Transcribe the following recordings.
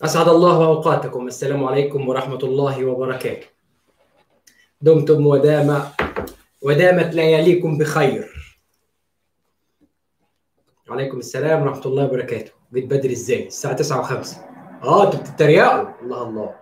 أسعد الله أوقاتكم السلام عليكم ورحمة الله وبركاته دمتم ودام ودامت لياليكم بخير وعليكم السلام ورحمة الله وبركاته جيت بدري ازاي الساعة 9 و5 اه انتوا بتتريقوا الله الله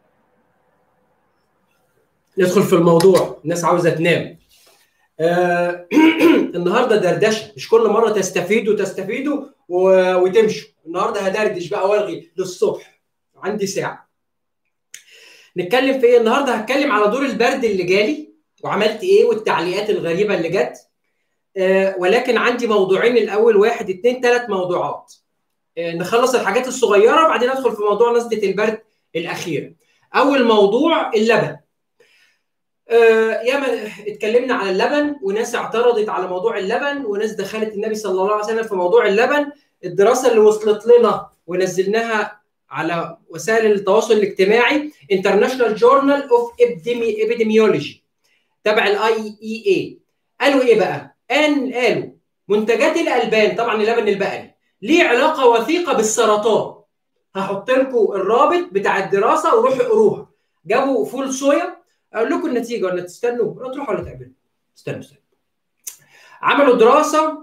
ندخل في الموضوع الناس عاوزة تنام آه النهارده دردشه مش كل مره تستفيدوا تستفيدوا و... وتمشوا النهارده هدردش بقى والغي للصبح عندي ساعه نتكلم في ايه النهارده هتكلم على دور البرد اللي جالي وعملت ايه والتعليقات الغريبه اللي جت آه ولكن عندي موضوعين الاول واحد اتنين تلات موضوعات آه نخلص الحاجات الصغيره وبعدين ندخل في موضوع نزله البرد الاخيره اول موضوع اللبن آه ياما اتكلمنا على اللبن وناس اعترضت على موضوع اللبن وناس دخلت النبي صلى الله عليه وسلم في موضوع اللبن الدراسه اللي وصلت لنا ونزلناها على وسائل التواصل الاجتماعي International Journal of Epidemiology تبع الاي اي اي قالوا ايه بقى؟ ان قالوا منتجات الالبان طبعا اللبن البقري ليه علاقه وثيقه بالسرطان هحط لكم الرابط بتاع الدراسه وروحوا اقروها جابوا فول صويا اقول لكم النتيجه ولا تستنوا ولا تروحوا ولا تعملوا استنوا استنوا عملوا دراسه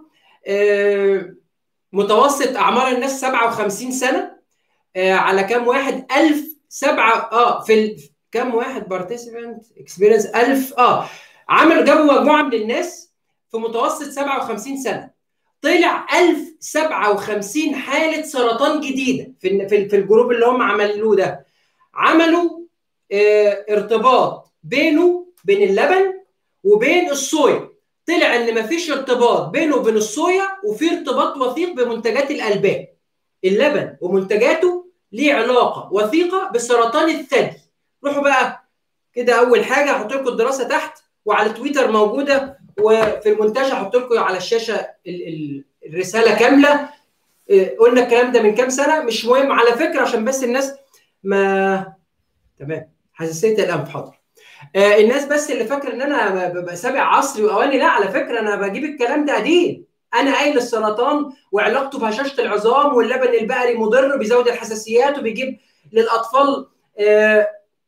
متوسط اعمار الناس 57 سنه على كام واحد 1000 سبعة اه في ال... كام واحد بارتيسيبنت اكسبيرينس 1000 اه عملوا جابوا مجموعه من الناس في متوسط 57 سنه طلع 1057 حاله سرطان جديده في في, في الجروب اللي هم عملوه ده عملوا اه ارتباط بينه بين اللبن وبين الصويا طلع ان مفيش ارتباط بينه وبين الصويا وفي ارتباط وثيق بمنتجات الالبان اللبن ومنتجاته ليه علاقه وثيقه بسرطان الثدي روحوا بقى كده اول حاجه هحط لكم الدراسه تحت وعلى تويتر موجوده وفي المونتاج هحط لكم على الشاشه الرساله كامله قلنا الكلام ده من كام سنه مش مهم على فكره عشان بس الناس ما تمام حساسيه الانف حاضر آه الناس بس اللي فاكره ان انا ببقى سابق عصري واواني لا على فكره انا بجيب الكلام ده قديم انا قايل السرطان وعلاقته بهشاشه العظام واللبن البقري مضر بيزود الحساسيات وبيجيب للاطفال آه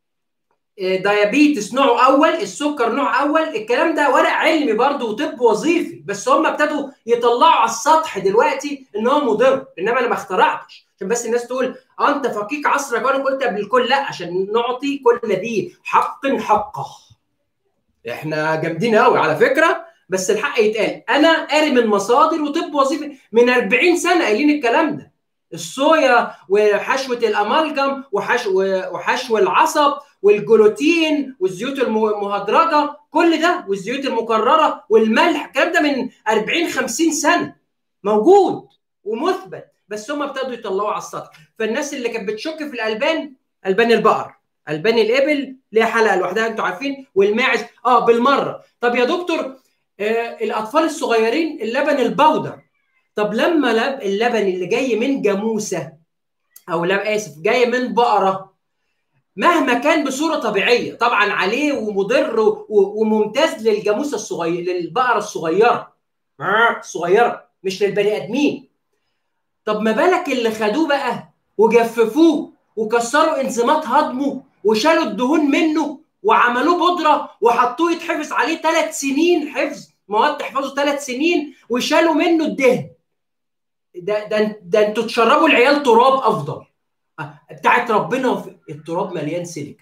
آه ديابيتس نوع اول السكر نوع اول الكلام ده ورق علمي برضه وطب وظيفي بس هم ابتدوا يطلعوا على السطح دلوقتي ان هو مضر انما انا ما اخترعتش عشان بس الناس تقول اه انت فقيق عصرك وانا قلت قبل الكل لا عشان نعطي كل ذي حق حقه احنا جامدين قوي على فكره بس الحق يتقال انا قاري من مصادر وطب وظيفي من 40 سنه قايلين الكلام ده الصويا وحشوه الامالجم وحشو وحشو العصب والجلوتين والزيوت المهدرجه كل ده والزيوت المكرره والملح الكلام ده من 40 50 سنه موجود ومثبت بس هم ابتدوا يطلعوا على السطح فالناس اللي كانت بتشك في الالبان البان البقر البان الابل ليها حلقه لوحدها انتوا عارفين والماعز اه بالمره طب يا دكتور آه الاطفال الصغيرين اللبن البودر طب لما لب اللبن اللي جاي من جاموسه او لا اسف جاي من بقره مهما كان بصوره طبيعيه طبعا عليه ومضر وممتاز للجاموسه الصغير للبقره الصغيره صغيره مش للبني ادمين طب ما بالك اللي خدوه بقى وجففوه وكسروا انزيمات هضمه وشالوا الدهون منه وعملوه بودره وحطوه يتحفظ عليه ثلاث سنين حفظ مواد تحفظه ثلاث سنين وشالوا منه الدهن ده ده ده انتوا تشربوا العيال تراب افضل بتاعت ربنا التراب مليان سيليكا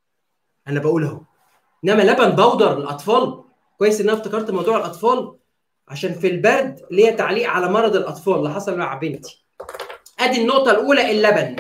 انا بقول اهو انما لبن بودر للاطفال كويس ان انا افتكرت موضوع الاطفال عشان في البرد ليا تعليق على مرض الاطفال اللي حصل مع بنتي ادي النقطه الاولى اللبن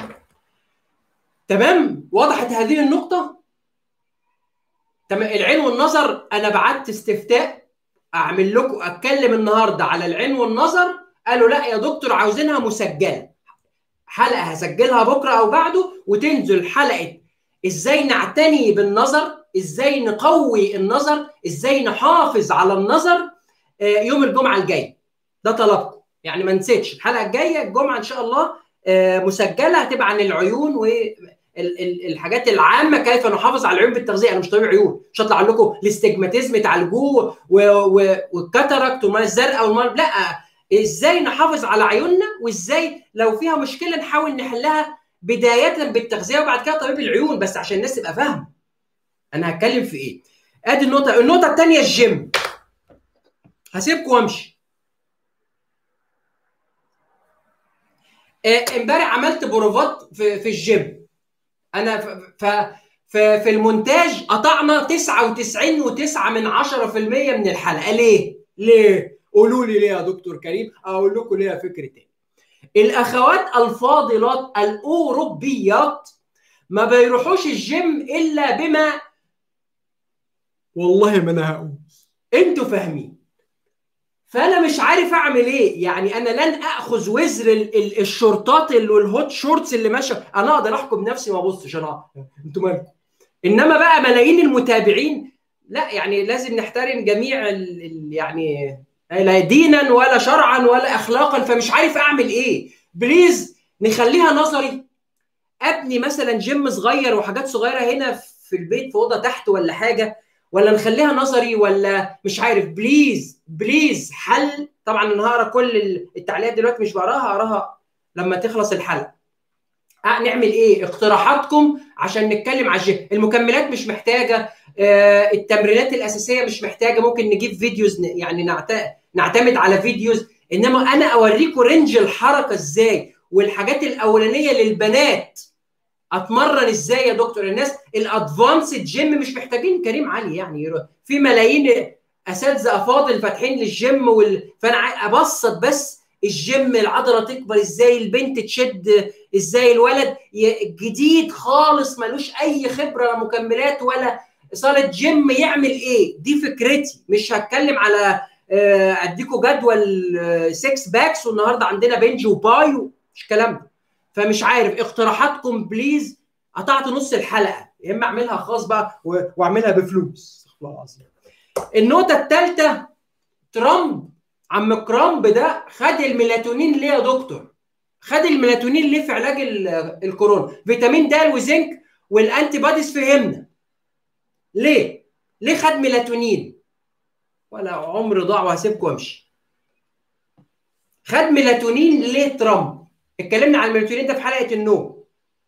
تمام وضحت هذه النقطه تمام العين والنظر انا بعت استفتاء اعمل لكم اتكلم النهارده على العين والنظر قالوا لا يا دكتور عاوزينها مسجله حلقه هسجلها بكره او بعده وتنزل حلقه ازاي نعتني بالنظر ازاي نقوي النظر ازاي نحافظ على النظر يوم الجمعه الجاي ده طلبكم يعني ما نسيتش الحلقه الجايه الجمعه ان شاء الله مسجله هتبقى عن العيون والحاجات العامه كيف نحافظ على العيون بالتغذيه انا مش طبيب عيون مش هطلع لكم الاستجماتيزم تعالجوه والكاتاراكت والميه الزرقاء والميه لا ازاي نحافظ على عيوننا وازاي لو فيها مشكله نحاول نحلها بدايه بالتغذيه وبعد كده طبيب العيون بس عشان الناس تبقى فاهمه انا هتكلم في ايه ادي النقطه النقطه الثانيه الجيم هسيبكم وامشي امبارح عملت بروفات في, في الجيم انا ف, ف في المونتاج قطعنا 99 و9 من 10% من الحلقه ليه؟ ليه؟ قولوا لي ليه يا دكتور كريم؟ اقول لكم ليه فكره تاني. الاخوات الفاضلات الاوروبيات ما بيروحوش الجيم الا بما والله ما انا هقول انتوا فاهمين فانا مش عارف اعمل ايه يعني انا لن اخذ وزر ال ال الشورتات والهوت شورتس اللي ماشيه انا اقدر احكم نفسي ما ابصش انا انتوا مالكم انما بقى ملايين المتابعين لا يعني لازم نحترم جميع ال ال يعني لا دينا ولا شرعا ولا اخلاقا فمش عارف اعمل ايه بليز نخليها نظري ابني مثلا جيم صغير وحاجات صغيره هنا في البيت في اوضه تحت ولا حاجه ولا نخليها نظري ولا مش عارف بليز بليز حل طبعا انا هقرا كل التعليقات دلوقتي مش بقراها هقراها لما تخلص الحلقه أه نعمل ايه اقتراحاتكم عشان نتكلم على الجيم المكملات مش محتاجه آه التمرينات الاساسيه مش محتاجه ممكن نجيب فيديوز يعني نعتمد على فيديوز انما انا اوريكم رينج الحركه ازاي والحاجات الاولانيه للبنات اتمرن ازاي يا دكتور الناس الادفانسد جيم مش محتاجين كريم علي يعني في ملايين اساتذه افاضل فاتحين للجيم وال... فانا ابسط بس الجيم العضله تكبر ازاي البنت تشد ازاي الولد جديد خالص ملوش اي خبره لا مكملات ولا صاله جيم يعمل ايه دي فكرتي مش هتكلم على اديكوا جدول 6 باكس والنهارده عندنا بنج وباي مش الكلام ده فمش عارف اقتراحاتكم بليز قطعت نص الحلقه يا اما اعملها خاص بقى واعملها بفلوس الله العظيم النقطه الثالثه ترامب عم كرامب ده خد الميلاتونين ليه يا دكتور خد الميلاتونين ليه في علاج الكورونا فيتامين د وزنك والانتي بوديز فهمنا ليه ليه خد ميلاتونين ولا عمر ضاع وهسيبكم وامشي خد ميلاتونين ليه ترامب اتكلمنا عن الميلاتونين ده في حلقه النوم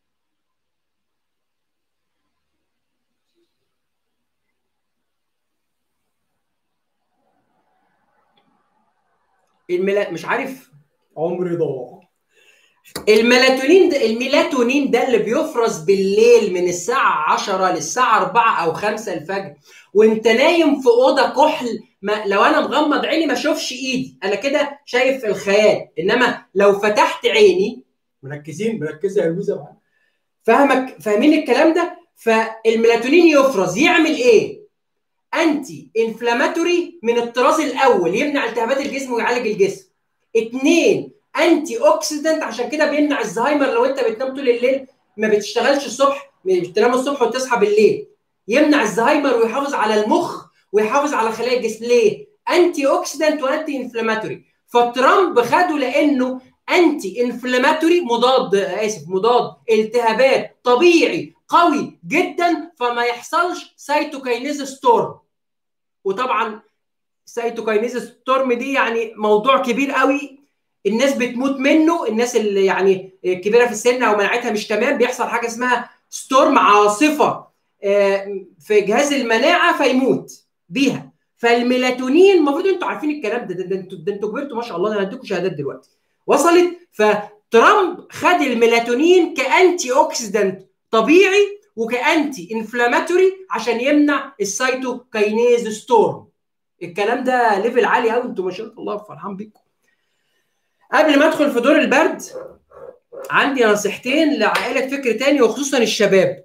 الملا... مش عارف عمري ضاع الميلاتونين ده الميلاتونين ده اللي بيفرز بالليل من الساعة 10 للساعة 4 أو 5 الفجر وأنت نايم في أوضة كحل ما لو أنا مغمض عيني ما أشوفش إيدي أنا كده شايف الخيال إنما لو فتحت عيني مركزين مركزة يا لوزة فاهمك فاهمين الكلام ده فالميلاتونين يفرز يعمل إيه؟ أنتي انفلاماتوري من الطراز الأول يمنع التهابات الجسم ويعالج الجسم اثنين انتي اوكسيدنت عشان كده بيمنع الزهايمر لو انت بتنام طول الليل ما بتشتغلش الصبح بتنام الصبح وتصحى بالليل يمنع الزهايمر ويحافظ على المخ ويحافظ على خلايا الجسم ليه؟ انتي اوكسيدنت وانتي انفلاماتوري فترامب خده لانه انتي انفلاماتوري مضاد اسف مضاد التهابات طبيعي قوي جدا فما يحصلش سايتوكاينيز ستورم وطبعا سايتوكاينيز ستورم دي يعني موضوع كبير قوي الناس بتموت منه الناس اللي يعني كبيره في السن او مناعتها مش تمام بيحصل حاجه اسمها ستورم عاصفه في جهاز المناعه فيموت بيها فالميلاتونين المفروض انتوا عارفين الكلام ده ده انتوا ده انتوا كبرتوا ما شاء الله انا هديكم شهادات دلوقتي وصلت فترامب خد الميلاتونين كانتي اوكسيدنت طبيعي وكانتي انفلاماتوري عشان يمنع السيتوكاينيز ستورم الكلام ده ليفل عالي قوي انتوا ما شاء الله فرحان بيكم قبل ما ادخل في دور البرد عندي نصيحتين لعائله فكر تاني وخصوصا الشباب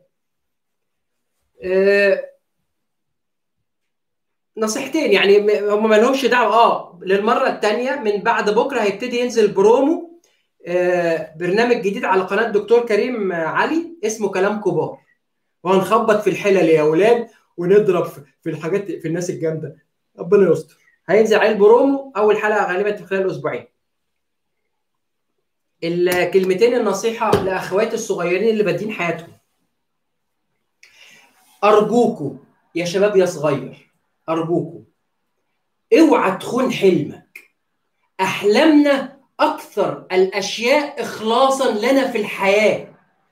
أه نصيحتين يعني هم ما لهمش دعوه اه للمره الثانيه من بعد بكره هيبتدي ينزل برومو أه برنامج جديد على قناه دكتور كريم علي اسمه كلام كبار وهنخبط في الحلل يا اولاد ونضرب في الحاجات في الناس الجامده ربنا يستر هينزل عليه البرومو اول حلقه غالبا في خلال اسبوعين الكلمتين النصيحة لأخواتي الصغيرين اللي بادين حياتهم أرجوكوا يا شباب يا صغير أرجوكوا اوعى تخون حلمك أحلامنا أكثر الأشياء إخلاصا لنا في الحياة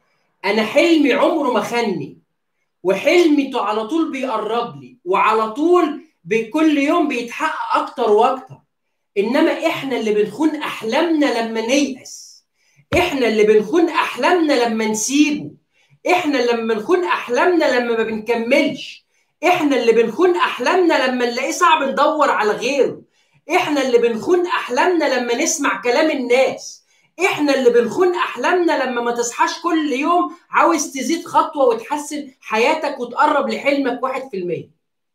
انا حلمي عمره ما خني وحلمي على طول بيقرب لي وعلى طول بكل يوم بيتحقق اكتر واكتر انما احنا اللي بنخون احلامنا لما نيأس احنا اللي بنخون احلامنا لما نسيبه احنا اللي بنخون احلامنا لما ما بنكملش احنا اللي بنخون احلامنا لما نلاقيه صعب ندور على غيره احنا اللي بنخون احلامنا لما نسمع كلام الناس احنا اللي بنخون احلامنا لما ما تصحاش كل يوم عاوز تزيد خطوه وتحسن حياتك وتقرب لحلمك واحد في المية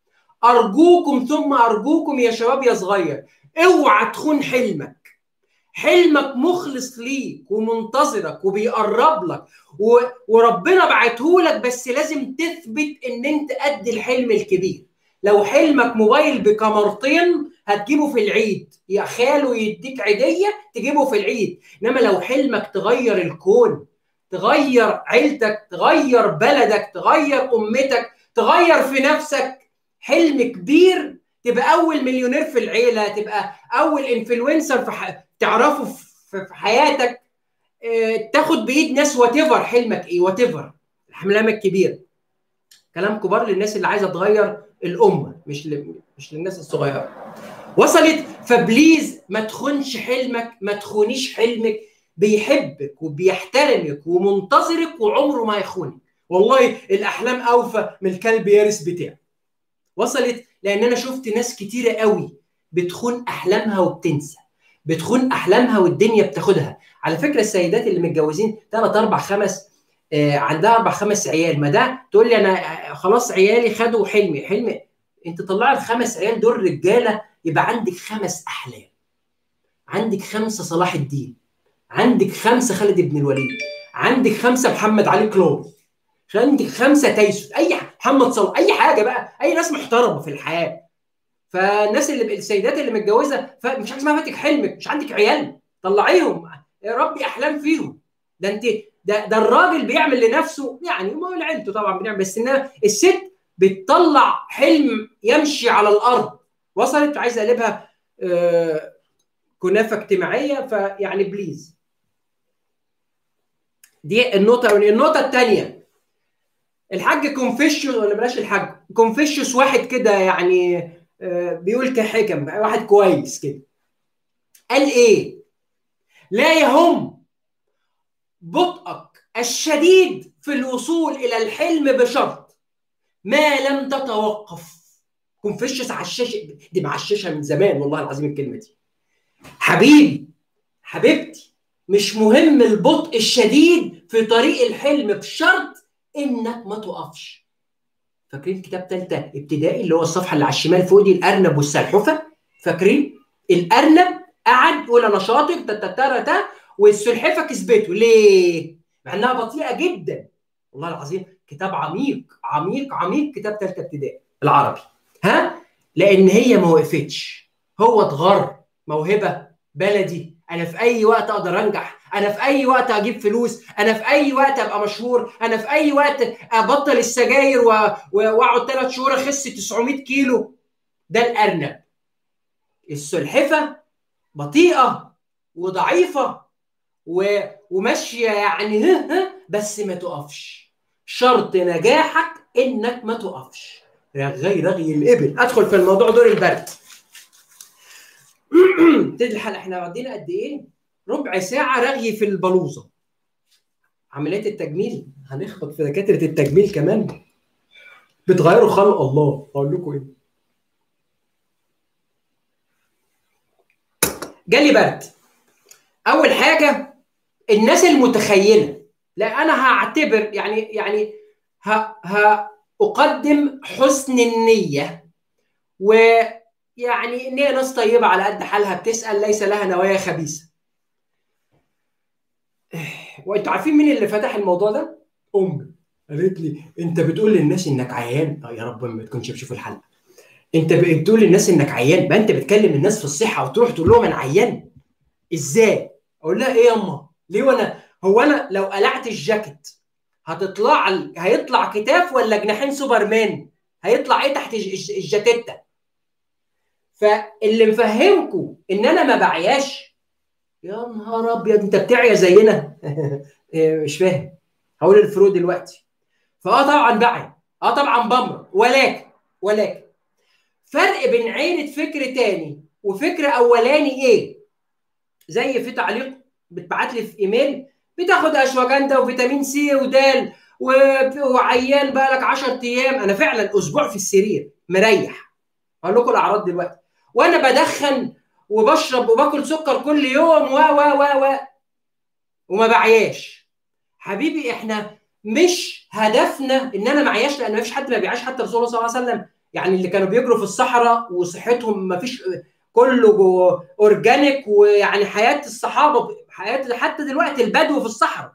ارجوكم ثم ارجوكم يا شباب يا صغير اوعى تخون حلمك حلمك مخلص ليك ومنتظرك وبيقرب لك و... وربنا بعته لك بس لازم تثبت ان انت قد الحلم الكبير لو حلمك موبايل بكاميرتين هتجيبه في العيد يا خاله يديك عيديه تجيبه في العيد انما لو حلمك تغير الكون تغير عيلتك تغير بلدك تغير امتك تغير في نفسك حلم كبير تبقى اول مليونير في العيله تبقى اول انفلونسر في ح... تعرفه في حياتك اه... تاخد بايد ناس وات حلمك ايه وات ايفر احلامك كبيره كلام كبار للناس اللي عايزه تغير الامه مش ل... مش للناس الصغيره وصلت فبليز ما تخونش حلمك ما تخونيش حلمك بيحبك وبيحترمك ومنتظرك وعمره ما يخونك والله الاحلام اوفى من الكلب يارس بتاعه وصلت لان انا شفت ناس كتيره قوي بتخون احلامها وبتنسى بتخون احلامها والدنيا بتاخدها على فكره السيدات اللي متجوزين ثلاث اربع خمس آه عندها اربع خمس عيال ما ده تقول لي انا خلاص عيالي خدوا حلمي حلمي انت طلع الخمس عيال دول رجاله يبقى عندك خمس احلام عندك خمسه صلاح الدين عندك خمسه خالد بن الوليد عندك خمسه محمد علي كلوز عندك خمسه تيسو اي محمد صلاح اي حاجه بقى اي ناس محترمه في الحياه فالناس اللي السيدات اللي متجوزه مش حاجه اسمها فاتك حلمك مش عندك عيال طلعيهم يا ربي احلام فيهم ده انت ده ده الراجل بيعمل لنفسه يعني ما هو لعيلته طبعا بنعمل بس انها الست بتطلع حلم يمشي على الارض وصلت عايز اقلبها آه كنافه اجتماعيه فيعني بليز دي النقطه النقطه الثانيه الحاج كونفيشيوس ولا بلاش الحاج كونفيشيوس واحد كده يعني آه بيقول كحكم واحد كويس كده قال ايه لا يهم بطئك الشديد في الوصول الى الحلم بشرط ما لم تتوقف كونفيشيوس عشاشه دي معششه من زمان والله العظيم الكلمه دي حبيبي حبيبتي مش مهم البطء الشديد في طريق الحلم بشرط انك ما تقفش فاكرين كتاب ثالثه ابتدائي اللي هو الصفحه اللي على الشمال فوق دي الارنب والسلحفه فاكرين الارنب قعد يقول انا شاطر تا والسلحفه كسبته ليه؟ مع انها بطيئه جدا والله العظيم كتاب عميق عميق عميق كتاب ثالثه ابتدائي العربي ها؟ لان هي ما وقفتش هو اتغر موهبه بلدي انا في اي وقت اقدر انجح انا في اي وقت اجيب فلوس انا في اي وقت ابقى مشهور انا في اي وقت ابطل السجاير واقعد ثلاث شهور اخس 900 كيلو ده الارنب السلحفه بطيئه وضعيفه و... وماشيه يعني ها ها بس ما تقفش شرط نجاحك انك ما تقفش رغي رغي الابل ادخل في الموضوع دور البرد ابتدي الحلقه احنا قضينا قد ايه؟ ربع ساعه رغي في البلوزه عمليه التجميل هنخبط في دكاتره التجميل كمان بتغيروا خلق الله اقول لكم ايه جالي برد اول حاجه الناس المتخيله لا انا هعتبر يعني يعني ه هاقدم حسن النيه ويعني ان هي ناس طيبه على قد حالها بتسال ليس لها نوايا خبيثه وانتوا عارفين مين اللي فتح الموضوع ده؟ امي قالت لي انت بتقول للناس انك عيان اه يا رب ما تكونش بشوف الحلقه انت بتقول للناس انك عيان بقى انت بتكلم الناس في الصحه وتروح تقول لهم انا عيان ازاي اقول لها ايه ياما ليه وانا هو انا لو قلعت الجاكيت هتطلع هيطلع كتاف ولا جناحين سوبرمان هيطلع ايه تحت الجاكيته فاللي مفهمكم ان انا ما بعياش يا نهار ابيض انت بتعيا زينا مش فاهم هقول الفروق دلوقتي فاه طبعا بعي اه طبعا بمر ولكن ولكن فرق بين عينة فكر تاني وفكر اولاني ايه زي في تعليق بتبعت لي في ايميل بتاخد اشواجندا وفيتامين سي ودال وعيان بقى لك 10 ايام انا فعلا اسبوع في السرير مريح هقول لكم الاعراض دلوقتي وانا بدخن وبشرب وباكل سكر كل يوم و و و و وما بعياش حبيبي احنا مش هدفنا ان انا معياش لان ما فيش حد ما بيعيش حتى رسول الله صلى الله عليه وسلم يعني اللي كانوا بيجروا في الصحراء وصحتهم ما فيش كله اورجانيك ويعني حياه الصحابه حياه حتى دلوقتي البدو في الصحراء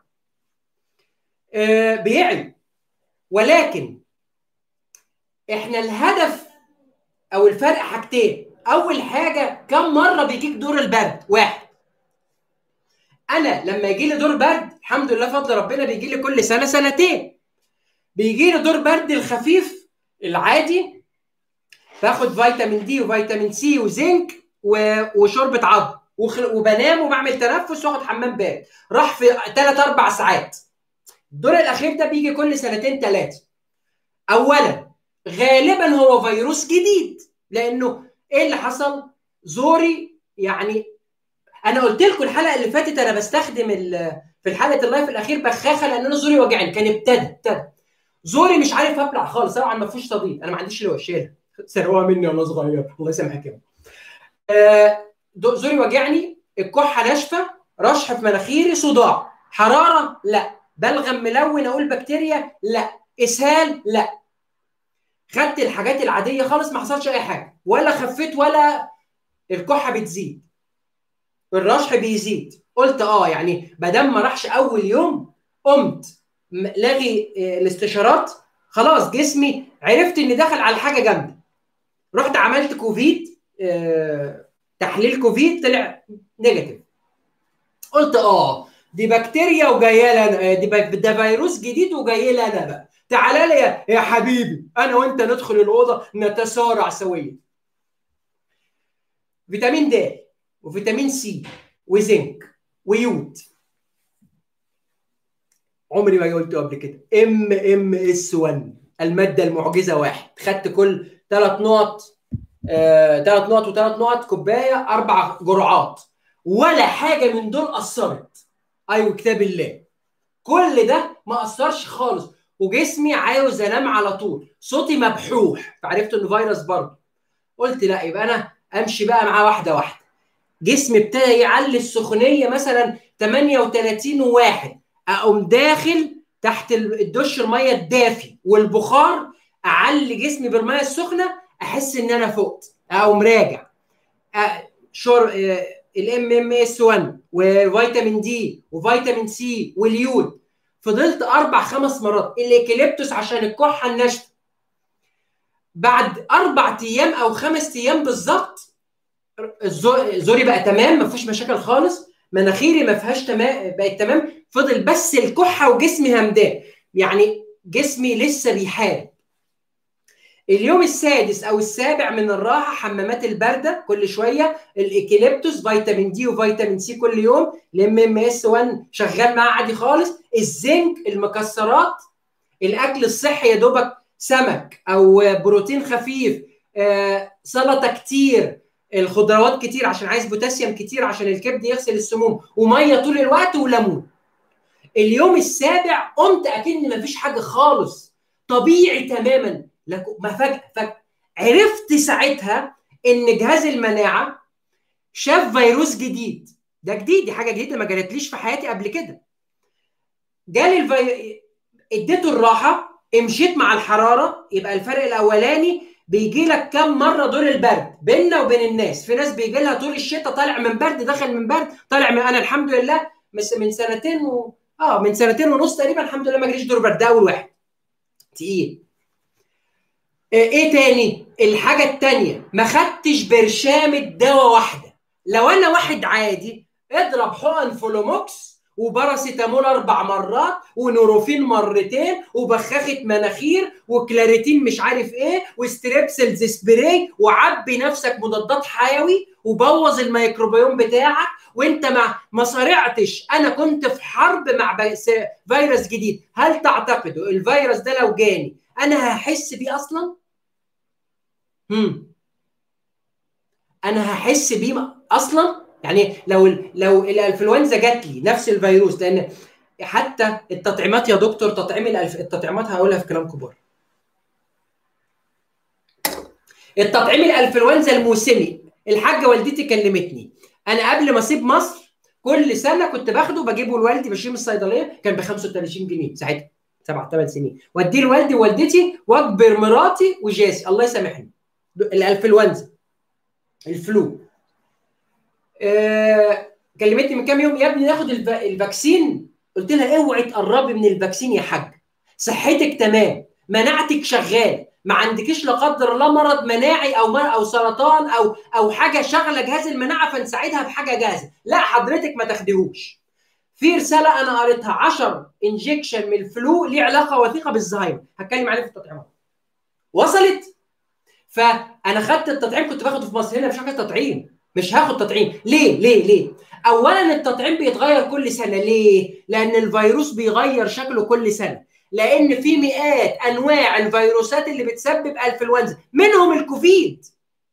آه بيعي ولكن احنا الهدف او الفرق حاجتين اول حاجه كم مره بيجيك دور البرد واحد انا لما يجي لي دور برد الحمد لله فضل ربنا بيجي لي كل سنه سنتين بيجي لي دور برد الخفيف العادي باخد فيتامين دي وفيتامين سي وزنك وشوربه عظم وبنام وبعمل تنفس واخد حمام بارد راح في 3 4 ساعات الدور الاخير ده بيجي كل سنتين ثلاثه اولا غالبا هو فيروس جديد لانه ايه اللي حصل زوري يعني انا قلت لكم الحلقه اللي فاتت انا بستخدم في الحلقه اللايف الاخير بخاخه لان انا زوري وجعني كان ابتدى ابتدى زوري مش عارف ابلع خالص طبعا ما فيهوش صديد انا ما عنديش اللي شيلها سرقوها مني وانا صغير الله يسامحك يا آه زوري وجعني الكحه ناشفه رشح في مناخيري صداع حراره لا بلغم ملون اقول بكتيريا لا اسهال لا خدت الحاجات العاديه خالص ما حصلش اي حاجه ولا خفيت ولا الكحه بتزيد الرشح بيزيد قلت اه يعني ما دام ما راحش اول يوم قمت لاغي الاستشارات خلاص جسمي عرفت اني داخل على حاجه جامده رحت عملت كوفيد آه تحليل كوفيد طلع نيجاتيف قلت اه دي بكتيريا وجايه لي انا دي ده فيروس جديد وجاي لي انا بقى تعالى لي يا حبيبي انا وانت ندخل الاوضه نتسارع سويا فيتامين د وفيتامين سي وزنك ويود عمري ما قلته قبل كده ام ام اس 1 الماده المعجزه واحد خدت كل ثلاث نقط ثلاث آه، نقط وثلاث نقط كوبايه اربع جرعات ولا حاجه من دول اثرت ايوه كتاب الله كل ده ما اثرش خالص وجسمي عاوز انام على طول صوتي مبحوح فعرفت انه فيروس برضه قلت لا يبقى انا امشي بقى معاه واحده واحده جسمي ابتدى يعلي السخونيه مثلا 38 وواحد اقوم داخل تحت الدش الميه الدافي والبخار اعلي جسمي بالميه السخنه احس ان انا فقت اقوم راجع شرب الام ام اس 1 وفيتامين دي وفيتامين سي واليود فضلت اربع خمس مرات الاكليبتوس عشان الكحه الناشفه بعد اربع ايام او خمس ايام بالظبط زوري بقى تمام ما فيهوش مشاكل خالص مناخيري ما فيهاش تمام بقت تمام فضل بس الكحه وجسمي همدان يعني جسمي لسه بيحارب اليوم السادس او السابع من الراحه حمامات البارده كل شويه الاكليبتوس فيتامين دي وفيتامين سي كل يوم الام ام اس 1 شغال معاه عادي خالص الزنك المكسرات الاكل الصحي يا دوبك سمك او بروتين خفيف آه، سلطه كتير الخضروات كتير عشان عايز بوتاسيوم كتير عشان الكبد يغسل السموم وميه طول الوقت وليمون اليوم السابع قمت اكن مفيش حاجه خالص طبيعي تماما لكن ما فجاه فجاه عرفت ساعتها ان جهاز المناعه شاف فيروس جديد ده جديد دي حاجه جديده ما جرتليش في حياتي قبل كده جالي الفي... اديته الراحه مشيت مع الحراره يبقى الفرق الاولاني بيجي لك كم مره دور البرد بيننا وبين الناس في ناس بيجي لها طول الشتاء طالع من برد داخل من برد طالع من انا الحمد لله من سنتين و... اه من سنتين ونص تقريبا الحمد لله ما جريش دور برد ده اول واحد تقيل ايه تاني الحاجه التانيه ما خدتش برشامه دواء واحده لو انا واحد عادي اضرب حقن فولوموكس وباراسيتامول اربع مرات ونوروفين مرتين وبخاخه مناخير وكلاريتين مش عارف ايه وستريبسلز سبراي وعبي نفسك مضادات حيوي وبوظ الميكروبيوم بتاعك وانت ما ما صارعتش انا كنت في حرب مع فيروس جديد هل تعتقدوا الفيروس ده لو جاني انا هحس بيه اصلا هم. انا هحس بيه اصلا يعني لو لو الانفلونزا جات لي نفس الفيروس لان حتى التطعيمات يا دكتور تطعيم التطعيمات هقولها في كلام كبار التطعيم الانفلونزا الموسمي الحاجه والدتي كلمتني انا قبل ما اسيب مصر كل سنه كنت باخده بجيبه لوالدي بشيل من الصيدليه كان ب 35 جنيه ساعتها سبع ثمان سنين واديه لوالدي ووالدتي واكبر مراتي وجاسي الله يسامحني الانفلونزا الفلو آه كلمتني من كام يوم يا ابني ناخد الفاكسين قلت لها اوعي تقربي من الفاكسين يا حاج صحتك تمام مناعتك شغال ما عندكيش لا قدر الله مرض مناعي او او سرطان او او حاجه شغله جهاز المناعه فنساعدها بحاجه جاهزه لا حضرتك ما تاخديهوش في رساله انا قريتها 10 انجكشن من الفلو ليه علاقه وثيقه بالزهايمر هتكلم عليه في التطعيمات وصلت فانا خدت التطعيم كنت باخده في مصر هنا مش هاخد تطعيم مش هاخد تطعيم ليه ليه ليه اولا التطعيم بيتغير كل سنه ليه لان الفيروس بيغير شكله كل سنه لان في مئات انواع الفيروسات اللي بتسبب انفلونزا منهم الكوفيد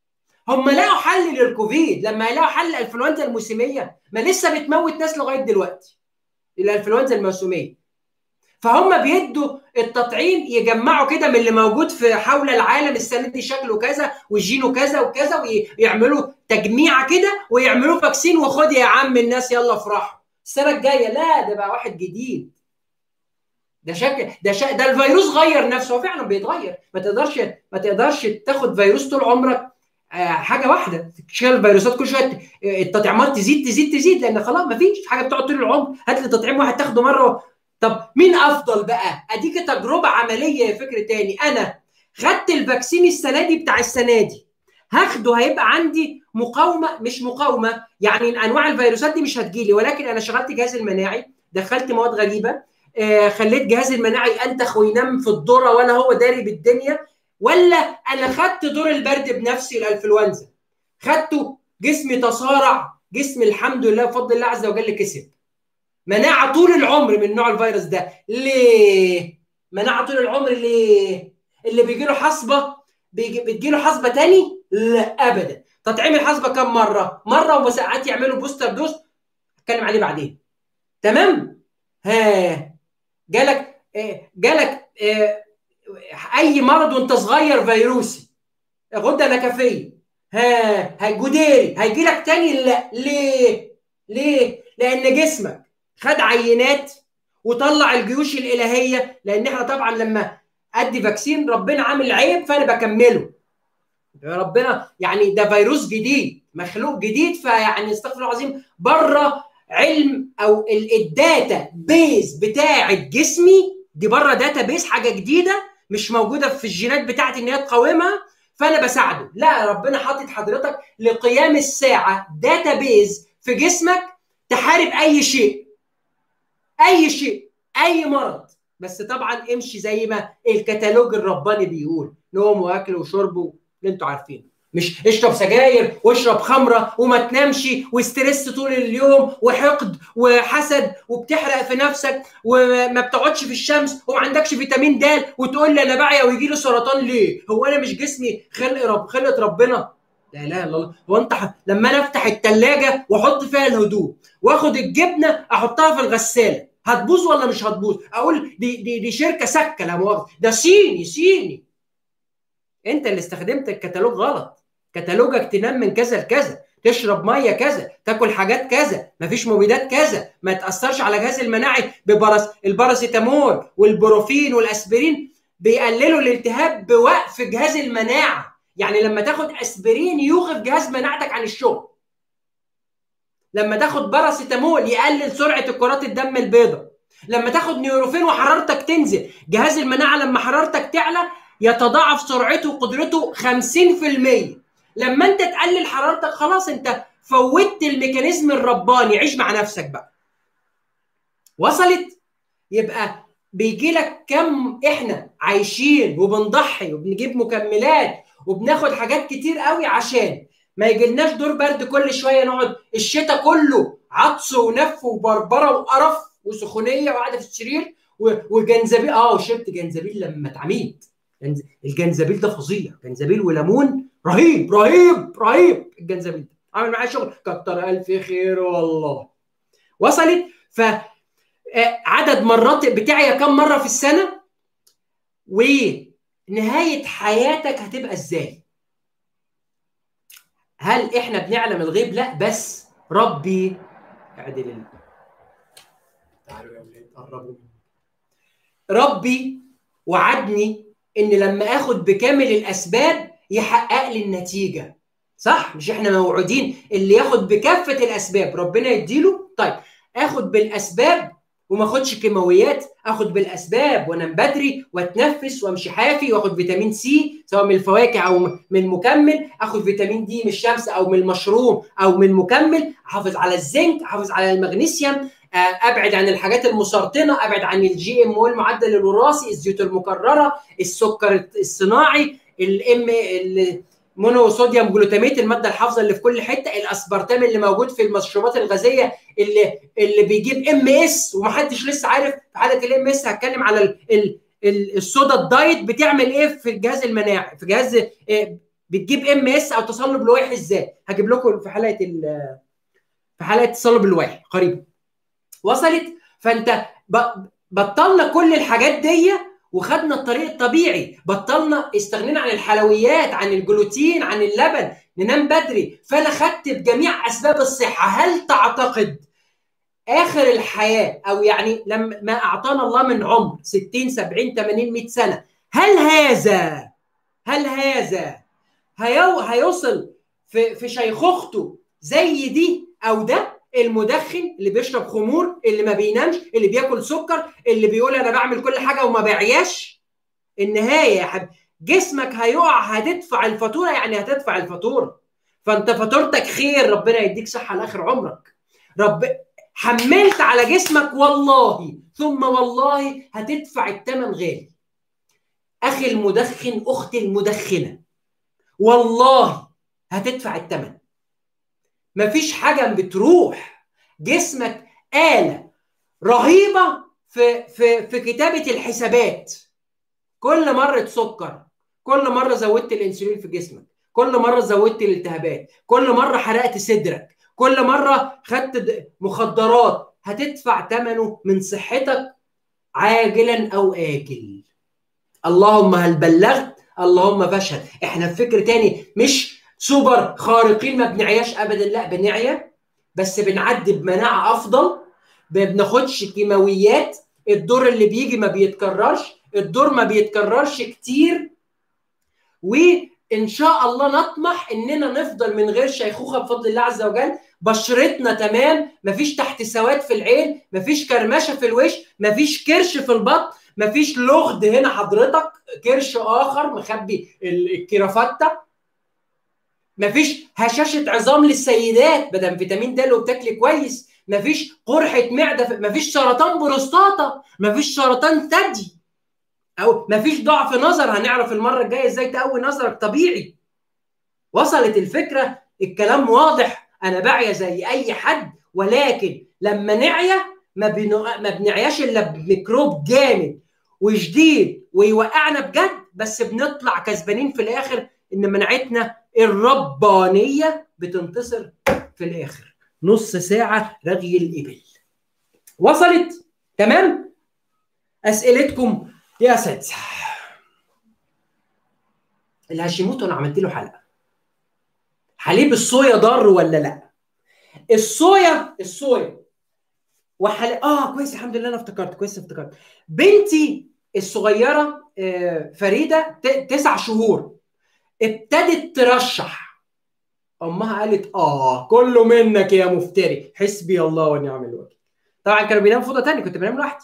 هم لقوا حل للكوفيد لما يلاقوا حل الانفلونزا الموسميه ما لسه بتموت ناس لغايه دلوقتي الانفلونزا الموسميه فهم بيدوا التطعيم يجمعوا كده من اللي موجود في حول العالم السنه دي شكله كذا وجينه كذا وكذا ويعملوا تجميعه كده ويعملوا فاكسين وخد يا عم الناس يلا افرحوا السنه الجايه لا ده بقى واحد جديد ده شكل ده شك... ده الفيروس غير نفسه هو فعلا بيتغير ما تقدرش ما تقدرش تاخد فيروس طول عمرك آه حاجه واحده تشيل الفيروسات كل شويه التطعيمات تزيد تزيد تزيد لان خلاص ما فيش حاجه بتقعد طول العمر هات لي تطعيم واحد تاخده مره طب مين افضل بقى اديك تجربه عمليه فكر تاني انا خدت الفاكسين السنه دي بتاع السنه دي هاخده هيبقى عندي مقاومه مش مقاومه يعني انواع الفيروسات دي مش هتجيلي ولكن انا شغلت جهاز المناعي دخلت مواد غريبه آه خليت جهاز المناعي انتخ وينام في الذره وانا هو داري بالدنيا ولا انا خدت دور البرد بنفسي الانفلونزا خدته جسمي تصارع جسمي الحمد لله بفضل الله عز وجل كسب مناعه طول العمر من نوع الفيروس ده ليه مناعه طول العمر ليه اللي بيجي له حصبه بيجي بتجي له حصبه تاني لا ابدا تطعيم الحصبه كم مره مره وساعات يعملوا بوستر دوز اتكلم عليه بعدين تمام ها جالك جالك اي مرض وانت صغير فيروسي غده نكفيه ها جديري هيجي لك تاني لا ليه ليه لان جسمك خد عينات وطلع الجيوش الالهيه لان احنا طبعا لما ادي فاكسين ربنا عامل عيب فانا بكمله ربنا يعني ده فيروس جديد مخلوق جديد فيعني استغفر الله العظيم بره علم او الداتا بيز بتاعه جسمي دي بره داتا بيز حاجه جديده مش موجوده في الجينات بتاعتي ان هي تقاومها فانا بساعده لا ربنا حاطط حضرتك لقيام الساعه داتا بيز في جسمك تحارب اي شيء اي شيء اي مرض بس طبعا امشي زي ما الكتالوج الرباني بيقول نوم واكل وشرب اللي انتوا عارفينه مش اشرب سجاير واشرب خمره وما تنامش وستريس طول اليوم وحقد وحسد وبتحرق في نفسك وما بتقعدش في الشمس وما عندكش فيتامين د وتقول لي انا بعيا ويجي لي سرطان ليه؟ هو انا مش جسمي خلق رب خلقه ربنا؟ لا اله الا الله هو انت ح... لما انا افتح الثلاجه واحط فيها الهدوم واخد الجبنه احطها في الغساله هتبوظ ولا مش هتبوظ؟ اقول دي دي دي شركه سكه لا مؤاخذه ده صيني صيني انت اللي استخدمت الكتالوج غلط كتالوجك تنام من كذا لكذا تشرب ميه كذا تاكل حاجات كذا مفيش مبيدات كذا ما تاثرش على جهاز المناعي ببرس الباراسيتامول والبروفين والاسبرين بيقللوا الالتهاب بوقف جهاز المناعه يعني لما تاخد اسبرين يوقف جهاز مناعتك عن الشغل لما تاخد باراسيتامول يقلل سرعه كرات الدم البيضاء لما تاخد نيوروفين وحرارتك تنزل جهاز المناعه لما حرارتك تعلى يتضاعف سرعته وقدرته 50% لما انت تقلل حرارتك خلاص انت فوتت الميكانيزم الرباني عيش مع نفسك بقى وصلت يبقى بيجي لك كم احنا عايشين وبنضحي وبنجيب مكملات وبناخد حاجات كتير قوي عشان ما يجيلناش دور برد كل شويه نقعد الشتاء كله عطس ونف وبربره وقرف وسخونيه وقاعده في السرير وجنزبيل اه وشربت جنزبيل لما اتعميت الجنزبيل ده فظيع جنزبيل وليمون رهيب رهيب رهيب الجنزبيل ده عامل معايا شغل كتر الف خير والله وصلت ف آه، عدد مرات بتاعي كم مره في السنه ونهايه حياتك هتبقى ازاي هل احنا بنعلم الغيب لا بس ربي اعدل تعالوا يا اولاد قربوا ربي وعدني ان لما اخد بكامل الاسباب يحقق لي النتيجه صح مش احنا موعودين اللي ياخد بكافه الاسباب ربنا يديله طيب اخد بالاسباب وما اخدش كيماويات اخد بالاسباب وانام بدري واتنفس وامشي حافي واخد فيتامين سي سواء من الفواكه او من مكمل اخد فيتامين دي من الشمس او من المشروم او من مكمل احافظ على الزنك احافظ على المغنيسيوم آه، ابعد عن الحاجات المسرطنه ابعد عن الجي ام او المعدل الوراثي الزيوت المكرره السكر الصناعي الام مونو صوديوم جلوتاميت الماده الحافظه اللي في كل حته الاسبرتام اللي موجود في المشروبات الغازيه اللي اللي بيجيب ام اس ومحدش لسه عارف في حاله الام اس هتكلم على ال ال الصودا الدايت بتعمل ايه في الجهاز المناعي في جهاز إيه بتجيب ام اس او تصلب لويحي ازاي هجيب لكم في حلقه في حلقه تصلب اللويحي قريبا وصلت فانت بطلنا كل الحاجات دي وخدنا الطريق الطبيعي بطلنا استغنينا عن الحلويات عن الجلوتين عن اللبن ننام بدري فانا خدت بجميع اسباب الصحه هل تعتقد اخر الحياه او يعني لما ما اعطانا الله من عمر 60 70 80 100 سنه هل هذا هل هذا هيو هيوصل في في شيخوخته زي دي او ده المدخن اللي بيشرب خمور اللي ما بينامش اللي بياكل سكر اللي بيقول انا بعمل كل حاجه وما بعياش النهايه يا حبيبي جسمك هيقع هتدفع الفاتوره يعني هتدفع الفاتوره فانت فاتورتك خير ربنا يديك صحه لاخر عمرك رب حملت على جسمك والله ثم والله هتدفع الثمن غالي اخي المدخن اختي المدخنه والله هتدفع الثمن مفيش حاجه بتروح جسمك آلة رهيبة في في في كتابة الحسابات كل مرة سكر كل مرة زودت الانسولين في جسمك كل مرة زودت الالتهابات كل مرة حرقت صدرك كل مرة خدت مخدرات هتدفع ثمنه من صحتك عاجلا او آجل اللهم هل بلغت اللهم فشل احنا في فكر تاني مش سوبر خارقين ما بنعياش ابدا لا بنعيا بس بنعدي بمناعه افضل ما بناخدش كيماويات الدور اللي بيجي ما بيتكررش الدور ما بيتكررش كتير وان شاء الله نطمح اننا نفضل من غير شيخوخه بفضل الله عز وجل بشرتنا تمام مفيش تحت سواد في العين مفيش كرمشه في الوش مفيش كرش في البطن مفيش لغد هنا حضرتك كرش اخر مخبي الكرافته مفيش هشاشه عظام للسيدات بدل فيتامين د لو بتاكلي كويس مفيش قرحه معده مفيش سرطان بروستاتا مفيش سرطان ثدي او مفيش ضعف نظر هنعرف المره الجايه ازاي تقوي نظرك طبيعي وصلت الفكره الكلام واضح انا بعيا زي اي حد ولكن لما نعيا ما, بنو... ما بنعياش الا بميكروب جامد وشديد ويوقعنا بجد بس بنطلع كسبانين في الاخر ان مناعتنا الربانيه بتنتصر في الاخر نص ساعه رغي الابل وصلت تمام اسئلتكم يا اساتذه الهاشيموتو انا عملت له حلقه حليب الصويا ضار ولا لا الصويا الصويا وحل... اه كويس الحمد لله انا افتكرت كويس افتكرت بنتي الصغيره آه، فريده تسع شهور ابتدت ترشح امها قالت اه كله منك يا مفتري حسبي الله ونعم الوكيل طبعا كانوا بيناموا فوضى تاني كنت بنام لوحدي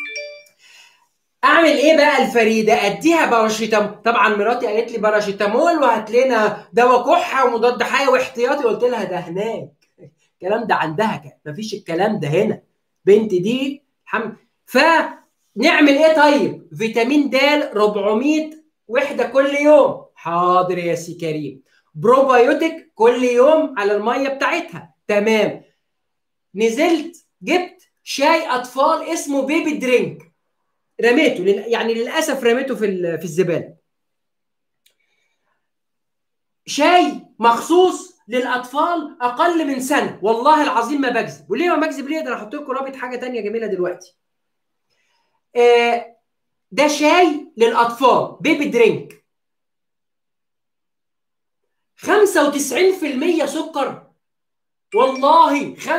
اعمل ايه بقى الفريده اديها باراشيتامول طبعا مراتي قالت لي باراشيتامول وهات لنا دواء كحه ومضاد حيوي احتياطي قلت لها ده هناك الكلام ده عندها كده مفيش الكلام ده هنا بنتي دي الحمد فنعمل ايه طيب فيتامين د 400 وحده كل يوم حاضر يا سي كريم بروبايوتيك كل يوم على الميه بتاعتها تمام نزلت جبت شاي اطفال اسمه بيبي درينك رميته يعني للاسف رميته في في الزباله شاي مخصوص للاطفال اقل من سنه والله العظيم ما بكذب وليه ما بكذب ليه ده انا هحط لكم رابط حاجه تانية جميله دلوقتي آه ده شاي للاطفال بيبي درينك 95% سكر والله 95%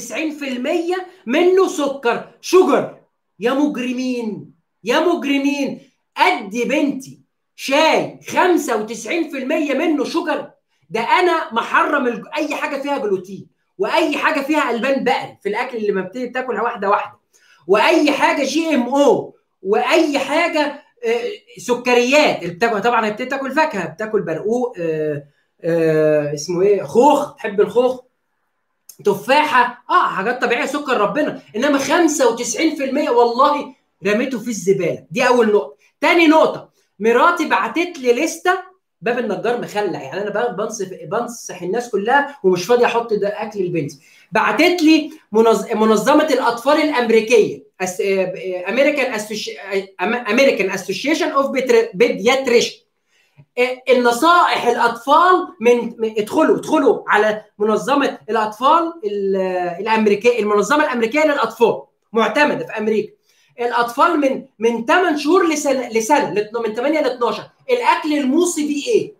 منه سكر شجر يا مجرمين يا مجرمين ادي بنتي شاي 95% منه شجر ده انا محرم اي حاجه فيها جلوتين واي حاجه فيها البان بقري في الاكل اللي ما بتبتدي تاكلها واحده واحده واي حاجه جي ام او واي حاجه سكريات بتاكل طبعا هي بتبتدي تاكل فاكهه بتاكل برقوق اسمه ايه خوخ تحب الخوخ تفاحه اه حاجات طبيعيه سكر ربنا انما 95% والله رميته في الزباله دي اول نقطه تاني نقطه مراتي بعتت لي لسته باب النجار مخلع يعني انا بقى بنصف بنصح الناس كلها ومش فاضي احط ده اكل البنت بعتت لي منظ... منظمه الاطفال الامريكيه أس... امريكان أسوش... امريكان اسوشيشن اوف بيدياتريشن النصائح الاطفال من ادخلوا ادخلوا على منظمه الاطفال الامريكيه المنظمه الامريكيه للاطفال معتمده في امريكا الاطفال من من 8 شهور لسنه لسنه من 8 ل 12 الاكل الموصي بيه ايه؟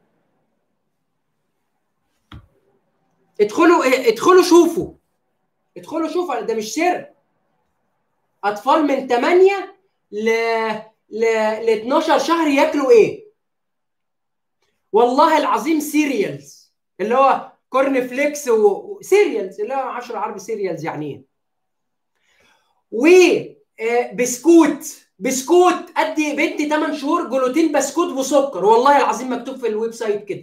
ادخلوا ادخلوا شوفوا ادخلوا شوفوا ده مش سر اطفال من 8 ل ل ل 12 شهر ياكلوا ايه؟ والله العظيم سيريالز اللي هو كورن فليكس وسيريالز اللي هو 10 عربي سيريالز يعني ايه؟ و بسكوت بسكوت ادي بنتي 8 شهور جلوتين بسكوت وسكر والله العظيم مكتوب في الويب سايت كده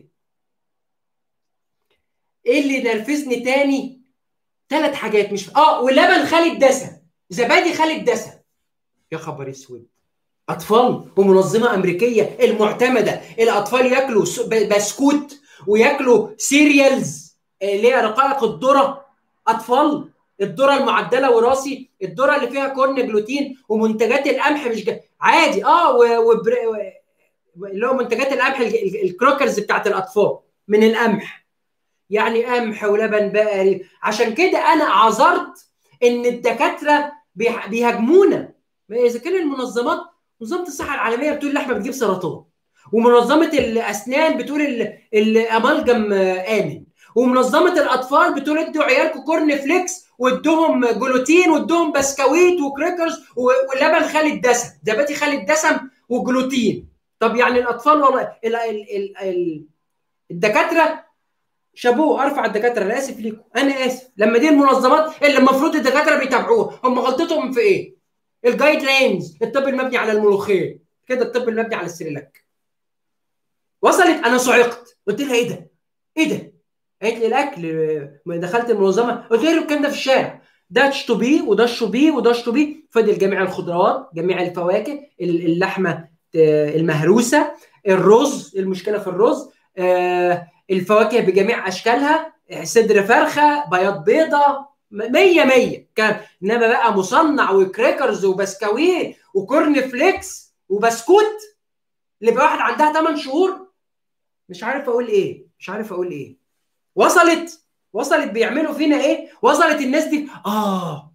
ايه اللي نرفزني تاني ثلاث حاجات مش اه ولبن خالي الدسم زبادي خالي الدسم يا خبر اسود اطفال ومنظمه امريكيه المعتمده الاطفال ياكلوا بسكوت وياكلوا سيريالز اللي هي رقائق الذره اطفال الذره المعدله وراثي الذره اللي فيها كورن جلوتين ومنتجات القمح مش جا... عادي اه وبر... و... اللي هو منتجات القمح الكروكرز بتاعت الاطفال من القمح يعني قمح ولبن بقري عشان كده انا عذرت ان الدكاتره بيهاجمونا اذا كان المنظمات منظمه الصحه العالميه بتقول اللحمه بتجيب سرطان ومنظمه الاسنان بتقول الامالجم امن ومنظمه الاطفال بتقول ادوا عيالكم كورن فليكس وادوهم جلوتين وادوهم بسكويت وكريكرز ولبن خالي الدسم زبادي خالي الدسم وجلوتين طب يعني الاطفال والله ال ال ال ال الدكاتره شابوه ارفع الدكاتره انا اسف ليكم انا اسف لما دي المنظمات اللي المفروض الدكاتره بيتابعوها هم غلطتهم في ايه؟ الجايد لاينز الطب المبني على الملوخيه كده الطب المبني على السريلاك وصلت انا صعقت قلت لها ايه ده؟ ايه ده؟ قالت لي الاكل دخلت المنظمه قلت لها الكلام ده في الشارع ده اشطبيه وده اشطبيه وده اشطبيه فضل جميع الخضروات جميع الفواكه اللحمه المهروسه الرز المشكله في الرز الفواكه بجميع اشكالها صدر فرخه بياض بيضه مية مية كان انما بقى مصنع وكريكرز وبسكويت وكورن فليكس وبسكوت اللي بقى واحد عندها 8 شهور مش عارف اقول ايه مش عارف اقول ايه وصلت وصلت بيعملوا فينا ايه وصلت الناس دي اه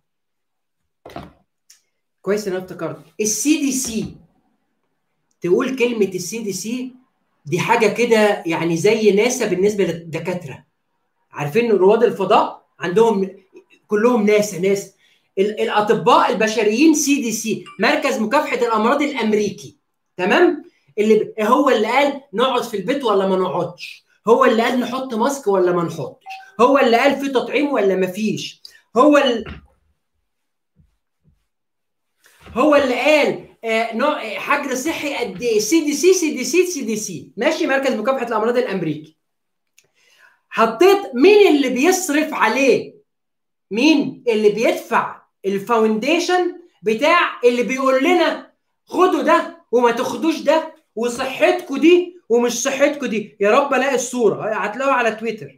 كويس ان انا افتكرت السي دي سي تقول كلمه السي دي سي دي حاجه كده يعني زي ناسا بالنسبه للدكاتره عارفين رواد الفضاء عندهم كلهم ناسا ناس الاطباء البشريين سي دي سي مركز مكافحه الامراض الامريكي تمام اللي هو اللي قال نقعد في البيت ولا ما نقعدش هو اللي قال نحط ماسك ولا ما نحطش هو اللي قال في تطعيم ولا ما فيش هو ال... هو اللي قال آه نوع حجر صحي قد ايه سي دي سي سي دي سي سي دي سي ماشي مركز مكافحه الامراض الامريكي حطيت مين اللي بيصرف عليه مين اللي بيدفع الفاونديشن بتاع اللي بيقول لنا خدوا ده وما تاخدوش ده وصحتكم دي ومش صحتكم دي يا رب الاقي الصوره هتلاقوها على تويتر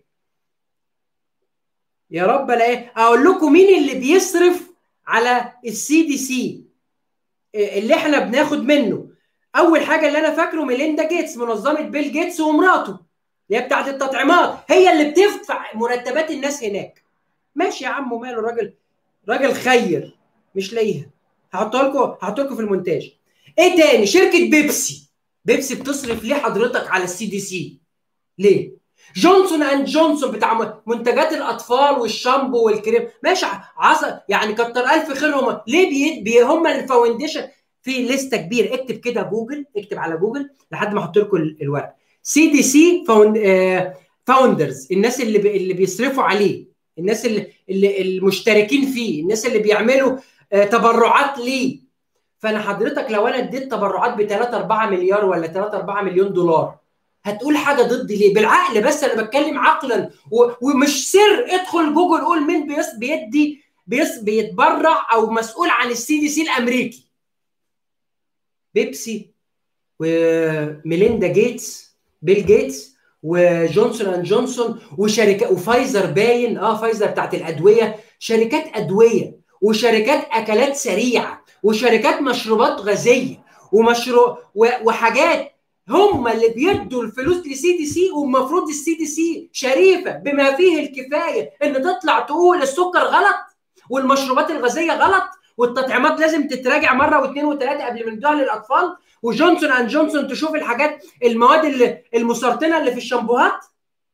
يا رب الاقي اقول لكم مين اللي بيصرف على السي دي سي اللي احنا بناخد منه اول حاجه اللي انا فاكره ميليندا جيتس منظمه بيل جيتس ومراته اللي هي بتاعت التطعيمات هي اللي بتدفع مرتبات الناس هناك ماشي يا عم وماله راجل راجل خير مش لاقيها هحطها لكم هحطها لكم في المونتاج ايه تاني شركه بيبسي بيبسي بتصرف ليه حضرتك على السي دي سي ليه جونسون اند جونسون بتاع منتجات الاطفال والشامبو والكريم ماشي عصر يعني كتر الف خيرهم ليه بي, بي هم الفاونديشن في لسته كبيره اكتب كده جوجل اكتب على جوجل لحد ما احط لكم الورق سي دي سي فاوندرز الناس اللي بي اللي بيصرفوا عليه الناس اللي, اللي المشتركين فيه الناس اللي بيعملوا تبرعات ليه فانا حضرتك لو انا اديت تبرعات ب 3 4 مليار ولا 3 4 مليون دولار هتقول حاجه ضد ليه بالعقل بس انا بتكلم عقلا ومش سر ادخل جوجل قول مين بيص بيدي بيص بيتبرع او مسؤول عن السي دي سي الامريكي بيبسي وميليندا جيتس بيل جيتس وجونسون اند جونسون وشركه وفايزر باين اه فايزر بتاعت الادويه شركات ادويه وشركات اكلات سريعه وشركات مشروبات غازيه ومشروع وحاجات هم اللي بيدوا الفلوس لسي دي سي والمفروض السي دي سي شريفه بما فيه الكفايه ان تطلع تقول السكر غلط والمشروبات الغازيه غلط والتطعيمات لازم تتراجع مره واثنين وثلاثه قبل ما ندوها للاطفال وجونسون اند جونسون تشوف الحاجات المواد اللي المسرطنه اللي في الشامبوهات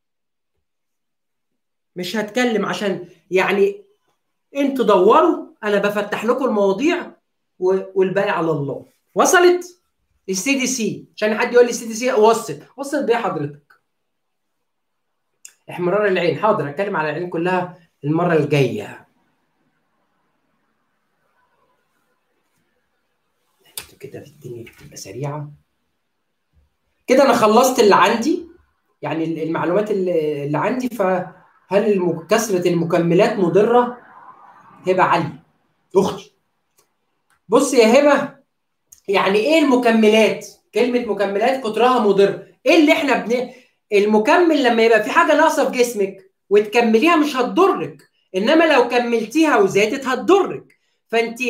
مش هتكلم عشان يعني انتوا دوروا انا بفتح لكم المواضيع والباقي على الله وصلت السي دي سي عشان حد يقول لي السي دي سي وصل وصل بيه حضرتك احمرار العين حاضر اتكلم على العين كلها المره الجايه كده الدنيا بتبقى سريعه كده انا خلصت اللي عندي يعني المعلومات اللي عندي فهل كثره المكملات مضره هبه علي اختي بص يا هبه يعني ايه المكملات كلمه مكملات كترها مضر ايه اللي احنا بن المكمل لما يبقى في حاجه ناقصه في جسمك وتكمليها مش هتضرك انما لو كملتيها وزادت هتضرك فانت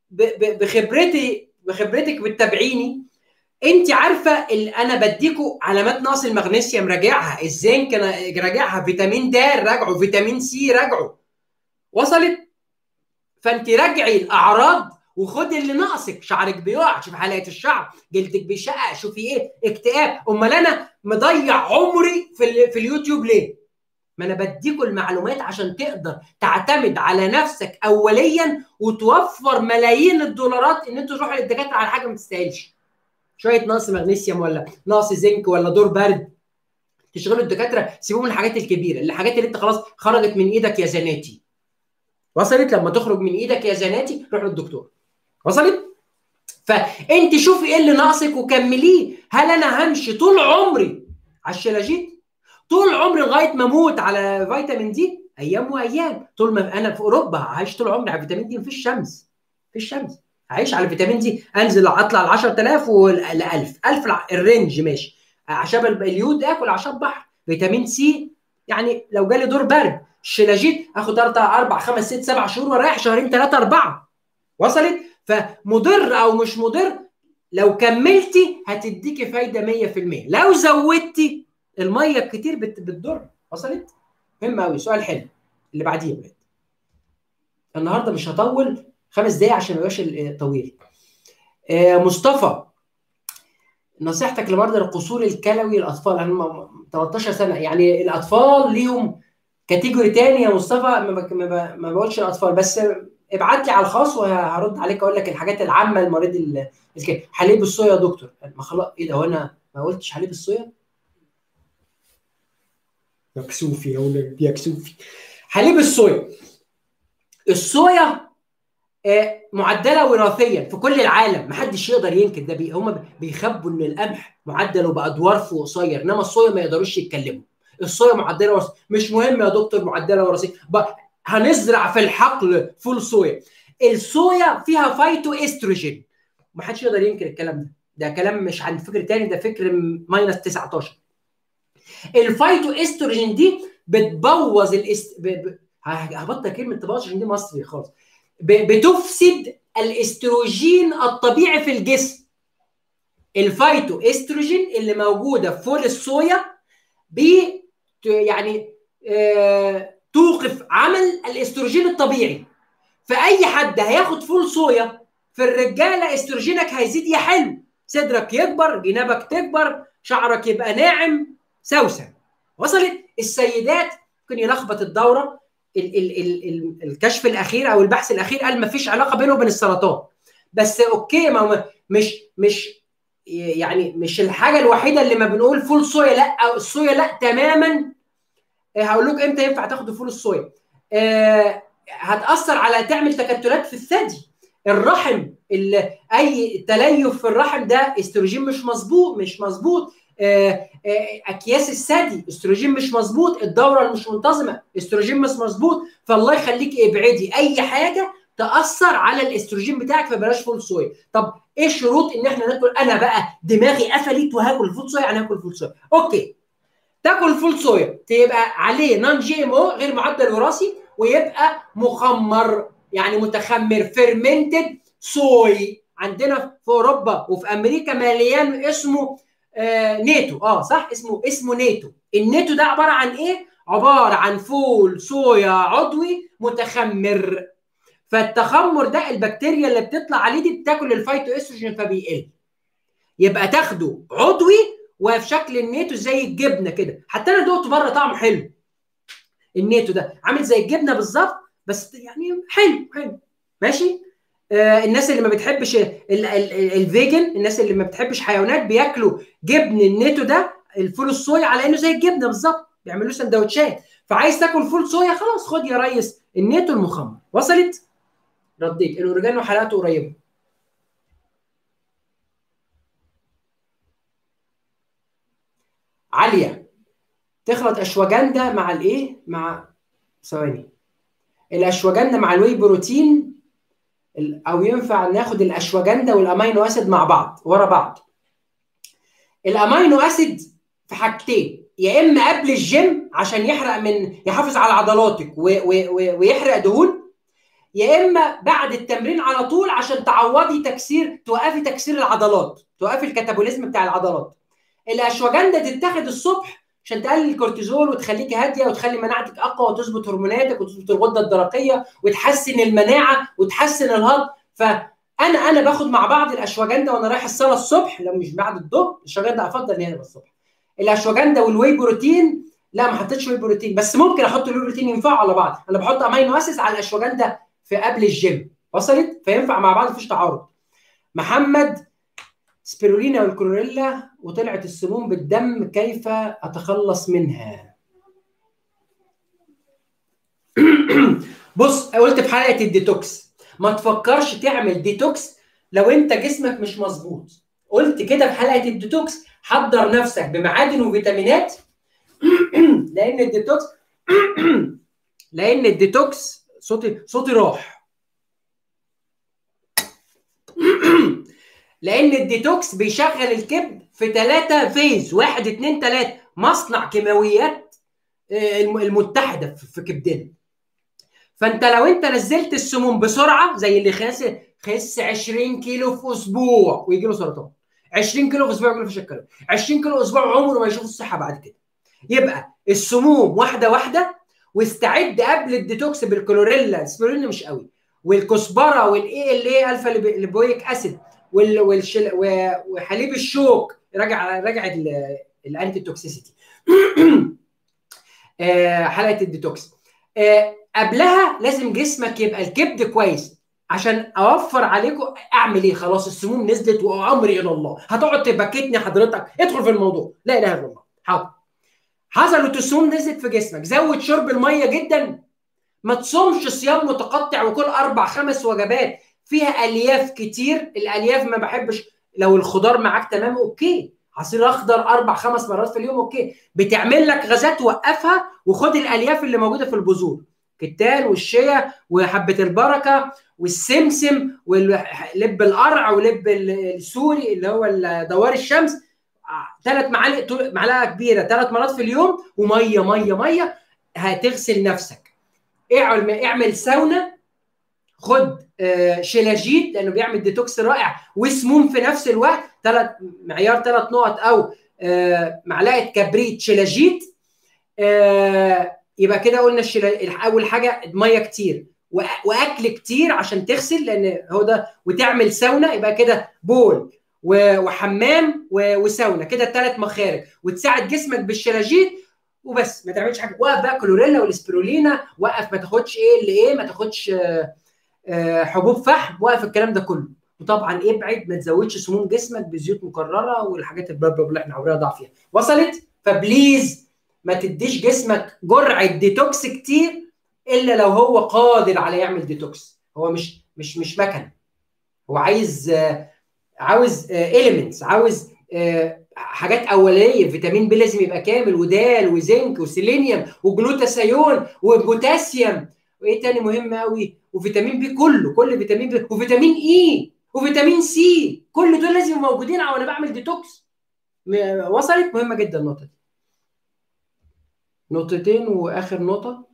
بخبرتي بخبرتك بتتابعيني انت عارفه اللي انا بديكوا علامات نقص المغنيسيوم راجعها الزنك انا راجعها فيتامين د راجعه فيتامين سي راجعه وصلت فانت راجعي الاعراض وخدي اللي ناقصك شعرك بيقع شوف حلقه الشعر جلدك بيشقق شوفي ايه اكتئاب امال انا مضيع عمري في, في اليوتيوب ليه ما انا بديكوا المعلومات عشان تقدر تعتمد على نفسك اوليا وتوفر ملايين الدولارات ان انت تروح للدكاتره على حاجه ما تستاهلش شويه نقص مغنيسيوم ولا نقص زنك ولا دور برد تشغلوا الدكاتره سيبوهم الحاجات الكبيره الحاجات اللي انت خلاص خرجت من ايدك يا زناتي وصلت لما تخرج من ايدك يا زناتي روح للدكتور وصلت فانت شوفي ايه اللي ناقصك وكمليه هل انا همشي طول عمري على الشلاجيت طول عمري لغايه ما اموت على فيتامين دي ايام وايام طول ما انا في اوروبا هعيش طول عمري على فيتامين دي مفيش شمس مفيش شمس هعيش على فيتامين دي انزل اطلع ل 10000 ول 1000 1000 الرينج ماشي اعشاب اليود اكل اعشاب بحر فيتامين سي يعني لو جالي دور برد الشلاجيت اخد اربع خمس ست سبع شهور ورايح شهرين ثلاثه اربعه وصلت فمضر او مش مضر لو كملتي هتديكي فايده 100% لو زودتي الميه الكتير بتضر وصلت مهم قوي سؤال حلو اللي بعديه يا ولاد النهارده مش هطول خمس دقايق عشان ما يبقاش طويل آه مصطفى نصيحتك لمرضى القصور الكلوي الاطفال انا 13 سنه يعني الاطفال ليهم كاتيجوري تاني يا مصطفى ما, ما بقولش الاطفال بس ابعت لي على الخاص وهرد عليك اقول لك الحاجات العامه لمريض حليب الصويا يا دكتور ما خلاص ايه ده هو انا ما قلتش حليب الصويا يا كسوفي يا ولد يا كسوفي حليب الصويا الصويا معدله وراثيا في كل العالم محدش يقدر ينكر ده بي هم بيخبوا ان القمح معدله بادوار في قصير انما الصويا ما يقدروش يتكلموا الصويا معدله وراثيا مش مهم يا دكتور معدله وراثيا هنزرع في الحقل فول صويا الصويا فيها فايتو استروجين ما حدش يقدر ينكر الكلام ده ده كلام مش عن فكر تاني ده فكر ماينس 19 الفايتو استروجين دي بتبوظ الاست ب... ب... هبطل كلمه تبوظ عشان دي مصري خالص ب... بتفسد الاستروجين الطبيعي في الجسم الفايتو استروجين اللي موجوده في فول الصويا بي يعني آه... توقف عمل الاستروجين الطبيعي فاي حد هياخد فول صويا في الرجاله استروجينك هيزيد يا حلو صدرك يكبر جنابك تكبر شعرك يبقى ناعم سوسن وصلت السيدات ممكن يلخبط الدوره ال ال ال ال الكشف الاخير او البحث الاخير قال ما فيش علاقه بينه وبين السرطان بس اوكي ما مش مش يعني مش الحاجه الوحيده اللي ما بنقول فول صويا لا الصويا لا تماما هقول لكم امتى ينفع تاخدوا فول الصويا آه هتاثر على تعمل تكتلات في الثدي الرحم اللي اي تليف في الرحم ده استروجين مش مظبوط مش مظبوط اكياس الثدي استروجين مش مظبوط الدوره مش منتظمه استروجين مش مظبوط فالله يخليكي ابعدي اي حاجه تاثر على الاستروجين بتاعك فبلاش فول صويا طب ايه الشروط ان احنا ناكل انا بقى دماغي قفلت وهاكل فول صويا يعني هاكل فول صويا اوكي تاكل فول صويا تبقى عليه نون جي ام او غير معدل وراثي ويبقى مخمر يعني متخمر فيرمنتد صوي عندنا في اوروبا وفي امريكا مليان اسمه آه نيتو اه صح اسمه اسمه نيتو النيتو ده عباره عن ايه عباره عن فول صويا عضوي متخمر فالتخمر ده البكتيريا اللي بتطلع عليه دي بتاكل الفايتو استروجين فبيقل يبقى تاخده عضوي وفي شكل النيتو زي الجبنه كده حتى انا دقته بره طعمه حلو النيتو ده عامل زي الجبنه بالظبط بس يعني حلو حلو ماشي آه الناس اللي ما بتحبش الفيجن الناس اللي ما بتحبش حيوانات بياكلوا جبن النيتو ده الفول الصويا على انه زي الجبنه بالظبط بيعملوا سندوتشات فعايز تاكل فول صويا خلاص خد يا ريس النيتو المخمر وصلت رديت الاوريجانو حلقاته قريبه عاليه تخلط اشواجندا مع الايه مع ثواني الاشواجندا مع الواي بروتين او ينفع ناخد الاشواجندا والامينو اسيد مع بعض ورا بعض الامينو اسيد في حاجتين يا اما قبل الجيم عشان يحرق من يحافظ على عضلاتك و... و... و... ويحرق دهون يا اما بعد التمرين على طول عشان تعوضي تكسير توقفي تكسير العضلات توقفي الكاتابوليزم بتاع العضلات الاشواجندا تتاخد الصبح عشان تقلل الكورتيزول وتخليكي هاديه وتخلي مناعتك اقوى وتظبط هرموناتك وتظبط الغده الدرقيه وتحسن المناعه وتحسن الهضم فانا انا باخد مع بعض الاشواجندا وانا رايح الصلاه الصبح لو مش بعد الظهر الاشواجندا افضل ان هي الصبح الاشواجندا والواي بروتين لا ما حطيتش واي بروتين بس ممكن احط الواي بروتين ينفعوا على بعض انا بحط امينو اسيد على الاشواجندا في قبل الجيم وصلت فينفع مع بعض مفيش تعارض محمد سبيرولينا والكلوريلا وطلعت السموم بالدم كيف اتخلص منها بص قلت في حلقه الديتوكس ما تفكرش تعمل ديتوكس لو انت جسمك مش مظبوط قلت كده في حلقه الديتوكس حضر نفسك بمعادن وفيتامينات لان الديتوكس لان الديتوكس صوتي صوتي راح لان الديتوكس بيشغل الكبد في ثلاثة فيز واحد اتنين تلاتة مصنع كيماويات المتحدة في كبدنا فانت لو انت نزلت السموم بسرعة زي اللي خس خس 20 كيلو في اسبوع ويجي له سرطان 20 كيلو في اسبوع يجي له فشل 20 كيلو اسبوع عمره ما يشوف الصحة بعد كده يبقى السموم واحدة واحدة واستعد قبل الديتوكس بالكلوريلا السبيرولينا مش قوي والكزبره والاي ال اي الفا ليبويك اسيد والشل... وحليب الشوك راجع راجع الانتي توكسيسيتي حلقه الديتوكس قبلها لازم جسمك يبقى الكبد كويس عشان اوفر عليكم اعمل ايه خلاص السموم نزلت وامري الى الله هتقعد تبكتني حضرتك ادخل في الموضوع لا اله الا الله حاضر حصلت السموم نزلت في جسمك زود شرب الميه جدا ما تصومش صيام متقطع وكل اربع خمس وجبات فيها الياف كتير الالياف ما بحبش لو الخضار معاك تمام اوكي عصير اخضر اربع خمس مرات في اليوم اوكي بتعمل لك غازات وقفها وخد الالياف اللي موجوده في البذور كتان والشيا وحبه البركه والسمسم ولب القرع ولب السوري اللي هو دوار الشمس ثلاث معالق معلقه كبيره ثلاث مرات في اليوم وميه ميه ميه هتغسل نفسك اعمل اعمل ساونا خد شلاجيت لانه بيعمل ديتوكس رائع وسموم في نفس الوقت ثلاث معيار ثلاث نقط او معلقه كبريت شلاجيت يبقى كده قلنا اول حاجه ميه كتير واكل كتير عشان تغسل لان هو ده وتعمل ساونا يبقى كده بول وحمام وساونا كده ثلاث مخارج وتساعد جسمك بالشلاجيت وبس ما تعملش حاجه وقف بقى كلوريلا والاسبرولينا وقف ما تاخدش ايه اللي ايه ما تاخدش حبوب فحم وقف الكلام ده كله وطبعا ابعد ما تزودش سموم جسمك بزيوت مكرره والحاجات البابا اللي احنا عمرنا ضاع فيها وصلت فبليز ما تديش جسمك جرعه ديتوكس كتير الا لو هو قادر على يعمل ديتوكس هو مش مش مش مكنه هو عايز عاوز اليمنتس عاوز حاجات اوليه فيتامين بي لازم يبقى كامل ودال وزنك وسيلينيوم وجلوتاثيون وبوتاسيوم وايه تاني مهم قوي وفيتامين بي كله كل فيتامين بي وفيتامين اي وفيتامين سي كل دول لازم موجودين وانا بعمل ديتوكس وصلت مهمه جدا النقطه دي نقطتين واخر نقطه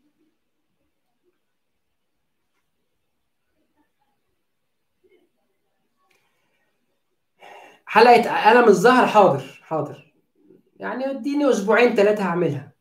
حلقه الم الظهر حاضر حاضر يعني اديني اسبوعين ثلاثه هعملها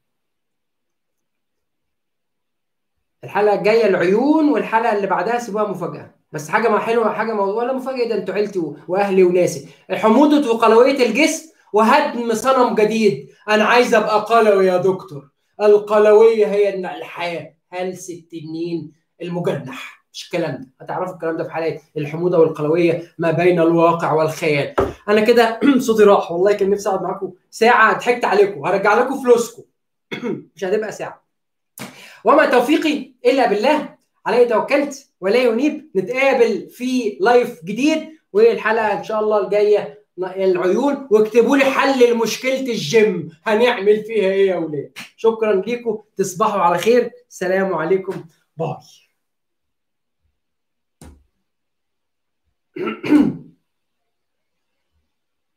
الحلقه الجايه العيون والحلقه اللي بعدها سيبوها مفاجاه بس حاجه ما حلوه حاجه ما ولا مفاجاه ده انتوا عيلتي واهلي وناسي حموضه وقلويه الجسم وهدم صنم جديد انا عايز ابقى قلوي يا دكتور القلويه هي الحياه هلس التنين المجنح مش الكلام ده هتعرفوا الكلام ده في حلقه الحموضه والقلويه ما بين الواقع والخيال انا كده صوتي راح والله كان نفسي اقعد معاكم ساعه ضحكت عليكم هرجع لكم فلوسكم مش هتبقى ساعه وما توفيقي الا بالله عليه توكلت ولا ينيب نتقابل في لايف جديد والحلقه ان شاء الله الجايه العيون واكتبوا لي حل لمشكله الجيم هنعمل فيها ايه يا ولاد شكرا ليكم تصبحوا على خير سلام عليكم باي